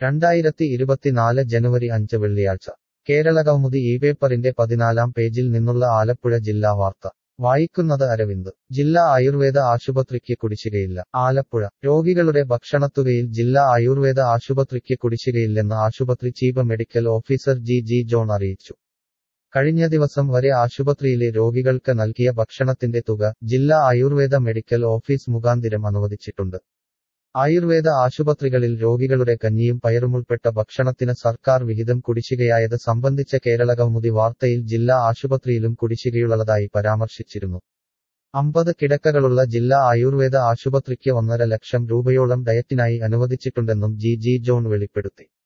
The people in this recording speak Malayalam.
രണ്ടായിരത്തി ഇരുപത്തിനാല് ജനുവരി അഞ്ച് വെള്ളിയാഴ്ച കേരളകൗമുദി ഈ പേപ്പറിന്റെ പതിനാലാം പേജിൽ നിന്നുള്ള ആലപ്പുഴ ജില്ലാ വാർത്ത വായിക്കുന്നത് അരവിന്ദ് ജില്ലാ ആയുർവേദ ആശുപത്രിക്ക് കുടിശ്ശികയില്ല ആലപ്പുഴ രോഗികളുടെ ഭക്ഷണത്തുകയിൽ ജില്ലാ ആയുർവേദ ആശുപത്രിക്ക് കുടിശ്ശികയില്ലെന്ന് ആശുപത്രി chief medical officer G G John അറിയിച്ചു കഴിഞ്ഞ ദിവസം വരെ ആശുപത്രിയിലെ രോഗികൾക്ക് നൽകിയ ഭക്ഷണത്തിന്റെ തുക ജില്ലാ ആയുർവേദ മെഡിക്കൽ ഓഫീസ് മുഖാന്തിരം അനുവദിച്ചിട്ടുണ്ട് ആയുർവേദ ആശുപത്രികളിൽ രോഗികളുടെ കഞ്ഞിയും പയറുമുൾപ്പെട്ട ഭക്ഷണത്തിന് സർക്കാർ വിഹിതം കുടിശ്ശികയായത് സംബന്ധിച്ച കേരളകൗമുദി വാർത്തയിൽ ജില്ലാ ആശുപത്രിയിലും കുടിശ്ശികയുള്ളതായി പരാമർശിച്ചിരുന്നു അമ്പത് കിടക്കകളുള്ള ജില്ലാ ആയുർവേദ ആശുപത്രിക്ക് ഒന്നര ലക്ഷം രൂപയോളം ഡയറ്റിനായി അനുവദിച്ചിട്ടുണ്ടെന്നും ജി ജി ജോൺ വെളിപ്പെടുത്തി